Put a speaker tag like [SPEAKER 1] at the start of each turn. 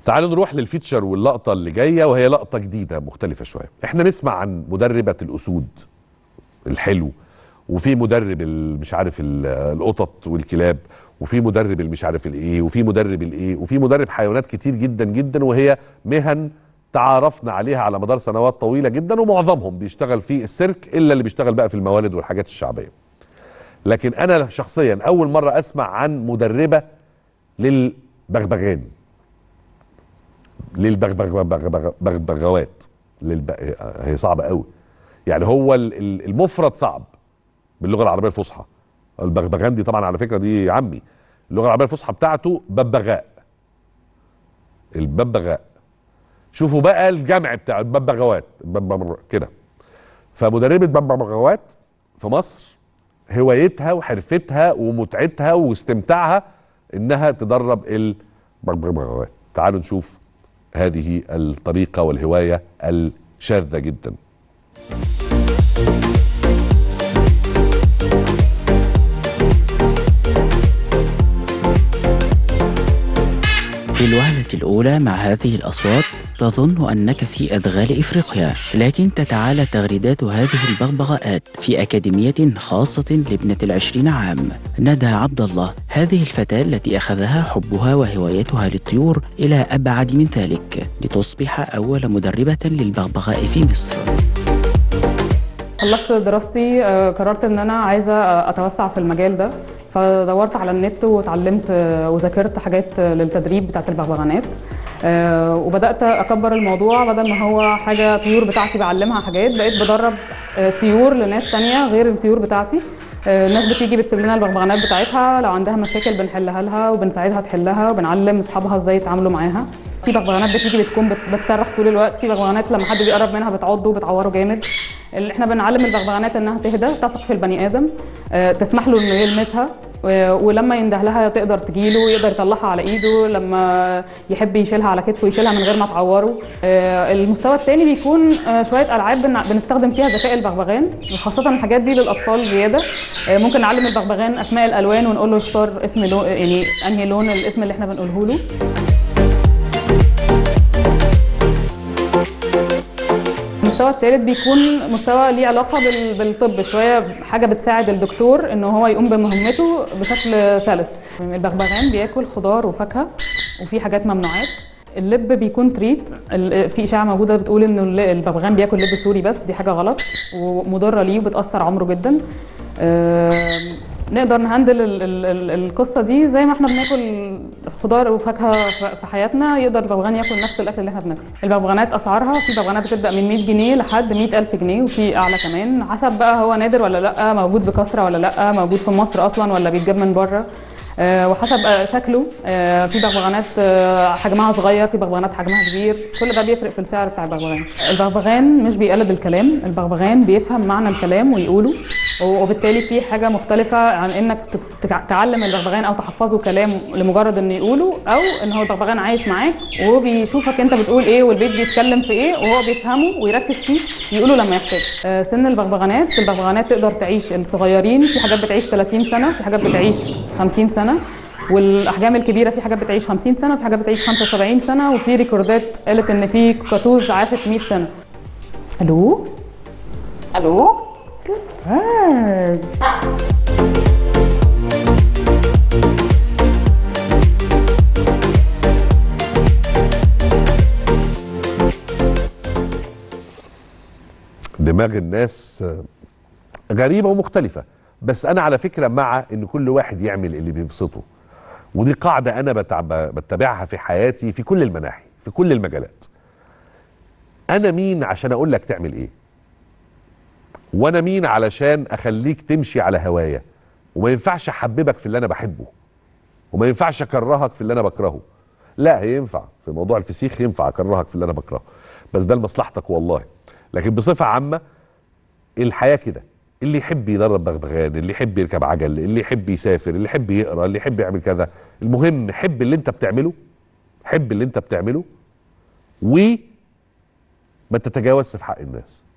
[SPEAKER 1] تعالوا نروح للفيتشر واللقطه اللي جايه وهي لقطه جديده مختلفه شويه احنا نسمع عن مدربه الاسود الحلو وفي مدرب ال- مش عارف ال- القطط والكلاب وفي مدرب المش عارف الايه وفي مدرب الايه وفي مدرب حيوانات كتير جدا جدا وهي مهن تعارفنا عليها على مدار سنوات طويله جدا ومعظمهم بيشتغل في السيرك الا اللي بيشتغل بقى في الموالد والحاجات الشعبيه لكن انا شخصيا اول مره اسمع عن مدربه للبغبغان للبغبغاوات للب... هي صعبه قوي يعني هو ال- ال- المفرد صعب باللغه العربيه الفصحى البغبغان دي طبعا على فكره دي عمي اللغه العربيه الفصحى بتاعته ببغاء الببغاء شوفوا بقى الجمع بتاع الببغاوات الببغ- كده فمدربه ببغاوات في مصر هوايتها وحرفتها ومتعتها واستمتاعها انها تدرب الببغاوات تعالوا نشوف هذه الطريقه والهوايه الشاذه جدا
[SPEAKER 2] في الوهلة الأولى مع هذه الأصوات تظن أنك في أدغال إفريقيا لكن تتعالى تغريدات هذه البغبغاءات في أكاديمية خاصة لابنة العشرين عام ندى عبد الله هذه الفتاة التي أخذها حبها وهوايتها للطيور إلى أبعد من ذلك لتصبح أول مدربة للبغبغاء في مصر
[SPEAKER 3] خلصت دراستي آه، قررت ان انا عايزه آه، اتوسع في المجال ده فدورت على النت واتعلمت آه، وذاكرت حاجات آه، للتدريب بتاعت البغبغانات آه، وبدات اكبر الموضوع بدل ما هو حاجه طيور بتاعتي بعلمها حاجات بقيت بدرب آه، طيور لناس تانية غير الطيور بتاعتي آه، الناس بتيجي بتسيب لنا البغبغانات بتاعتها لو عندها مشاكل بنحلها لها وبنساعدها تحلها وبنعلم اصحابها ازاي يتعاملوا معاها في بغبغانات بتيجي بتكون بت- بتصرخ طول الوقت في بغبغانات لما حد بيقرب منها بتعضه وبتعوره جامد اللي احنا بنعلم البغبغانات انها تهدى تثق في البني ادم آه، تسمح له انه يلمسها و- ولما ينده لها تقدر تجيله يقدر يطلعها على ايده لما يحب يشيلها على كتفه يشيلها من غير ما تعوره آه، المستوى الثاني بيكون آه، شويه العاب بن- بنستخدم فيها ذكاء البغبغان وخاصه الحاجات دي للاطفال زياده آه، ممكن نعلم البغبغان اسماء الالوان ونقول له يختار اسم لون يعني انهي لون الاسم اللي احنا بنقوله له المستوى الثالث بيكون مستوى ليه علاقه بال- بالطب شويه حاجه بتساعد الدكتور ان هو يقوم بمهمته بشكل سلس البغبغان بياكل خضار وفاكهه وفي حاجات ممنوعات اللب بيكون تريت ال- في اشاعه موجوده بتقول ان ال- البغبغان بياكل لب سوري بس دي حاجه غلط ومضره ليه وبتاثر عمره جدا آم، نقدر نهندل ال- ال- ال- القصه دي زي ما احنا بناكل خضار وفاكهه ف- في حياتنا يقدر البغبغان ياكل نفس الاكل اللي احنا بناكله البغبغانات اسعارها في بغبغانات بتبدا من 100 جنيه لحد 100000 جنيه وفي اعلى كمان حسب بقى هو نادر ولا لا موجود بكثره ولا لا موجود في مصر اصلا ولا بيتجاب من بره آه، وحسب آه، شكله آه، في بغبغانات آه، حجمها صغير في بغبغانات حجمها كبير كل ده بيفرق في السعر بتاع البغبغان البغبغان مش بيقلد الكلام البغبغان بيفهم معنى الكلام ويقوله وبالتالي في حاجه مختلفه عن انك ت- تع- تعلم البغبغان او تحفظه كلام لمجرد انه يقوله او ان هو البغبغان عايش معاك وهو بيشوفك انت بتقول ايه والبيت بيتكلم في ايه وهو بيفهمه ويركز فيه يقوله لما يحتاج آه، سن البغبغانات البغبغانات تقدر تعيش الصغيرين في حاجات بتعيش 30 سنه في حاجات بتعيش 50 سنه والاحجام الكبيره في حاجات بتعيش 50 سنه في حاجات بتعيش 75 سنه وفي ريكوردات قالت ان في كاتوز عاشت 100 سنه الو الو Good bird.
[SPEAKER 1] دماغ الناس آه، غريبه ومختلفه بس انا على فكره مع ان كل واحد يعمل اللي بيبسطه ودي قاعده انا بتع- بتبعها في حياتي في كل المناحي في كل المجالات انا مين عشان اقول لك تعمل ايه وانا مين علشان اخليك تمشي على هوايا وما ينفعش احببك في اللي انا بحبه وما ينفعش اكرهك في اللي انا بكرهه لا ينفع في موضوع الفسيخ ينفع اكرهك في اللي انا بكرهه بس ده لمصلحتك والله لكن بصفه عامه الحياه كده اللي يحب يدرب بغبغان اللي يحب يركب عجل اللي يحب يسافر اللي يحب يقرا اللي يحب يعمل كذا المهم حب اللي انت بتعمله حب اللي انت بتعمله و ما تتجاوزش في حق الناس